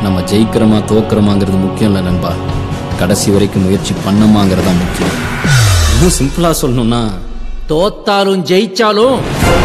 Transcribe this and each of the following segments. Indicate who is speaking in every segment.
Speaker 1: நம்ம ஜெயிக்கிறோமா தோக்குறோமாங்கிறது முக்கியம் இல்லை நண்பா கடைசி வரைக்கும் முயற்சி பண்ணமாங்கிறது தான் முக்கியம் இன்னும் சிம்பிளாக சொல்லணும்னா
Speaker 2: தோத்தாலும் ஜெயிச்சாலும்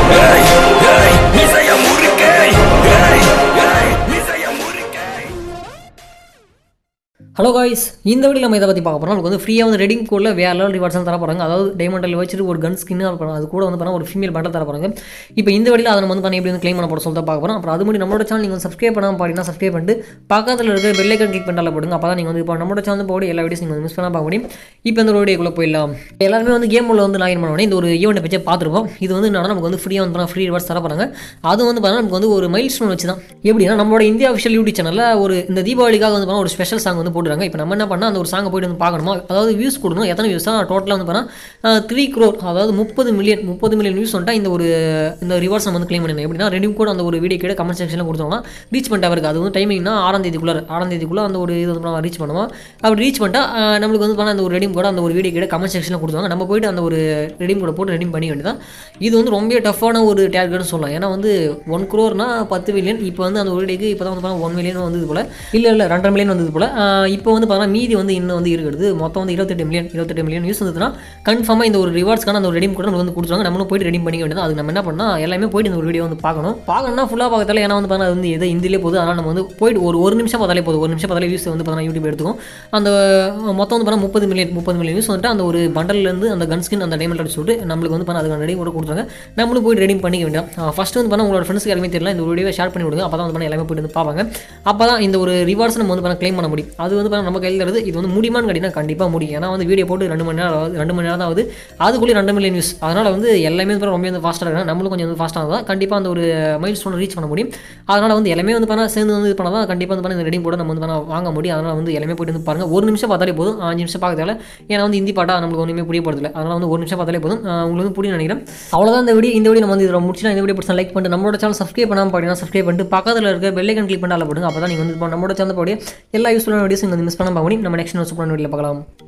Speaker 3: ஹலோ காய்ஸ் இந்த வீடியோ நம்ம இதை பற்றி பார்க்க போகிறோம் நமக்கு வந்து ஃப்ரீயாக வந்து ரெடிங் கோடில் வேற லெவல் ரிவார்ட்ஸ் தர போகிறாங்க அதாவது டைமண்டில் வச்சுட்டு ஒரு கன் ஸ்கின் அது கூட வந்து பார்த்தா ஒரு ஃபீமேல் பண்டல் தர போகிறாங்க இப்போ இந்த வீடியோ அதை நம்ம வந்து பண்ணி எப்படி வந்து க்ளைம் பண்ண போகிற சொல்லிட்டு பார்க்க போகிறோம் அப்புறம் அது மட்டும் நம்மளோட சேனல் நீங்கள் சப்ஸ்கிரைப் பண்ணாமல் பாடினா சப்ஸ்கிரைப் பண்ணிட்டு பக்கத்தில் இருக்கிற பெல் ஐக்கன் கிளிக் பண்ணால போடுங்க அப்போ தான் நீங்கள் வந்து இப்போ நம்மளோட சேனல் போட எல்லா வீடியோஸ் நீங்கள் மிஸ் பண்ணால் பார்க்க முடியும் இப்போ இந்த ஒரு வீடியோக்குள்ளே போயிடலாம் எல்லாருமே வந்து கேம் உள்ள வந்து லாகின் பண்ண இந்த ஒரு ஈவெண்ட் பற்றி பார்த்துருப்போம் இது வந்து என்னன்னா நமக்கு வந்து ஃப்ரீயாக வந்து ஃப்ரீ ரிவார்ட்ஸ் தர போகிறாங்க அது வந்து பார்த்தா நமக்கு வந்து ஒரு மைல் ஸ்டோன் வச்சு தான் எப்படின்னா நம்மளோட இந்தியா அஃபிஷியல் யூடியூப் சேனலில் ஒரு இந்த தீபாவளிக்காக வந்து பார்த்தா ஒரு ஸ்பெஷல் சாங் வந்து போட்டுருக்காங்க இப்போ நம்ம என்ன பண்ணால் அந்த ஒரு சாங்கை போயிட்டு வந்து பார்க்கணுமா அதாவது வியூஸ் கொடுக்கணும் எத்தனை வியூஸ் தான் டோட்டலாக வந்து பார்த்தா த்ரீ க்ரோர் அதாவது முப்பது மில்லியன் முப்பது மில்லியன் வியூஸ் வந்துட்டா இந்த ஒரு இந்த ரிவார்ட்ஸ் நம்ம வந்து க்ளைம் பண்ணணும் எப்படின்னா ரெண்டு கூட அந்த ஒரு வீடியோ கீழே கமெண்ட் செக்ஷனில் கொடுத்தோம்னா ரீச் பண்ணிட்டு அவருக்கு அது வந்து டைமிங்னா ஆறாம் தேதிக்குள்ளே ஆறாம் தேதிக்குள்ளே அந்த ஒரு இது வந்து நம்ம ரீச் பண்ணுவோம் அப்படி ரீச் பண்ணிட்டா அஹ், நம்மளுக்கு வந்து பார்த்தா அந்த ஒரு ரெடிம் கூட அந்த ஒரு வீடியோ கீழே கமெண்ட் செக்ஷனில் கொடுத்துவாங்க நம்ம போயிட்டு அந்த ஒரு ரெடிம் கூட போட்டு ரெடிம் பண்ணி வேண்டியதான் இது வந்து ரொம்ப டஃப்பான ஒரு டேர்கெட்னு சொல்லலாம் ஏன்னா வந்து ஒன் க்ரோர்னா பத்து மில்லியன் இப்போ வந்து அந்த ஒரு வீடியோக்கு இப்போ தான் வந்து பார்த்தா ஒன் மில்லியன் வந்தது போல் இல்லை இல்லை ரெண்டரை மில்லியன் வந்தது போல் அஹ், இப்போ வந்து பார்த்தா மீதி வந்து இன்னும் வந்து இருக்கிறது மொத்தம் வந்து இருபத்தெட்டு மில்லியன் இருபத்தெட்டு மில்லியன் யூஸ் வந்ததுன்னா கன்ஃபார்மாக இந்த ஒரு ரிவார்ட்ஸ்க்கான அந்த ஒரு ரெடிம் கூட நம்ம வந்து கொடுத்துருவாங்க நம்மளும் போயிட்டு ரெடிம் பண்ணிக்க வேண்டியது அதுக்கு நம்ம என்ன பண்ணால் எல்லாமே போயிட்டு இந்த ஒரு வீடியோ வந்து பார்க்கணும் பார்க்கணும்னா ஃபுல்லாக பார்க்கறதால ஏன்னா வந்து பார்த்தா அது வந்து எது இந்தியிலே போகுது அதனால் நம்ம வந்து போயிட்டு ஒரு ஒரு நிமிஷம் பார்த்தாலே போதும் ஒரு நிமிஷம் பார்த்தாலே வியூஸ் வந்து பார்த்தா யூடியூப் எடுத்துக்கும் அந்த மொத்தம் வந்து பார்த்தா முப்பது மில்லியன் முப்பது மில்லியன் வியூஸ் வந்துட்டு அந்த ஒரு bundle-ல-இருந்து அந்த கன் ஸ்கின் அந்த டைமண்ட் சொல்லிட்டு நம்மளுக்கு வந்து பண்ண அதுக்கான ரெடி கூட கொடுத்துருங்க நம்மளும் போயிட்டு ரெடி பண்ணிக்க வேண்டாம் ஃபஸ்ட்டு வந்து பண்ண உங்களோட ஃப்ரெண்ட்ஸ்க்கு எல்லாமே தெரியல இந்த வீடியோ ஷேர் பண்ணி விடுங்க அப்போ தான் வந்து பண்ண எல்லாமே போயிட்டு வந்து பார்ப்பாங்க அப்போ தான் இந்த ஒரு ரிவார்ட்ஸ் நம்ம வந்து பண்ண க்ளைம் பண்ண முடியும் அது வந்து பண்ண நம்ம கையில் இருக்குது இது வந்து முடியுமான்னு கேட்டிங்கன்னா கண்டிப்பாக முடியும் ஏன்னா வந்து வீடியோ போட்டு ரெண்டு மணி நேரம் ஆகுது ரெண்டு மணி நேரம் தான் ஆகுது அதுக்குள்ளே ரெண்டு மில்லியன் நியூஸ் அதனால் வந்து எல்லாமே வந்து ரொம்ப வந்து ஃபாஸ்ட்டாக இருக்காங்க நம்மளும் கொஞ்சம் வந்து ஃபாஸ்ட்டாக தான் கண்டிப்பாக அந்த ஒரு மைல் ஸ்டோன் ரீச் பண்ண முடியும் அதனால் வந்து எல்லாமே வந்து பண்ணால் சேர்ந்து வந்து இது பண்ணால் தான் கண்டிப்பாக வந்து பண்ண இந்த ரெடி போட நம்ம வந்து பண்ண வாங்க முடியும் அதனால் வந்து எல்லாமே போயிட்டு வந்து பாருங்கள் ஒரு நிமிஷம் பார்த்தாலே போதும் அஞ்சு நிமிஷம் பார்க்க தேவை ஏன்னா வந்து ஹிந்தி பாட்டா நம்மளுக்கு ஒன்றுமே புரிய போகிறதில்ல அதனால் வந்து ஒரு நிமிஷம் பார்த்தாலே போதும் ஆஹ் உங்களுக்கு வந்து புரியும் நினைக்கிறேன் அவ்வளோதான் இந்த வீடியோ இந்த வீடியோ நம்ம வந்து இதில் முடிச்சுனா இந்த வீடியோ பிடிச்சா லைக் பண்ணிட்டு நம்மளோட சேனல் சப்ஸ்கிரைப் பண்ணாமல் பார்த்தீங்கன்னா சப்ஸ்கிரைப் பண்ணிட்டு பக்கத்தில் இருக்க பெல்லைக்கன் கிளிக் பண்ணால போடுங்க அப்போ தான் நீங்கள் வந்து இப்போ நம்மளோட சேனல் போடிய எல்லா யூஸ்ஃபுல்லான வீடியோஸ் நீங்கள் வந்து மிஸ் பண்ணாமல் பார்க்க முடியும் நம்ம நெக்ஸ்ட் சூப்பரான வீடியோவில் பார்க்கலாம்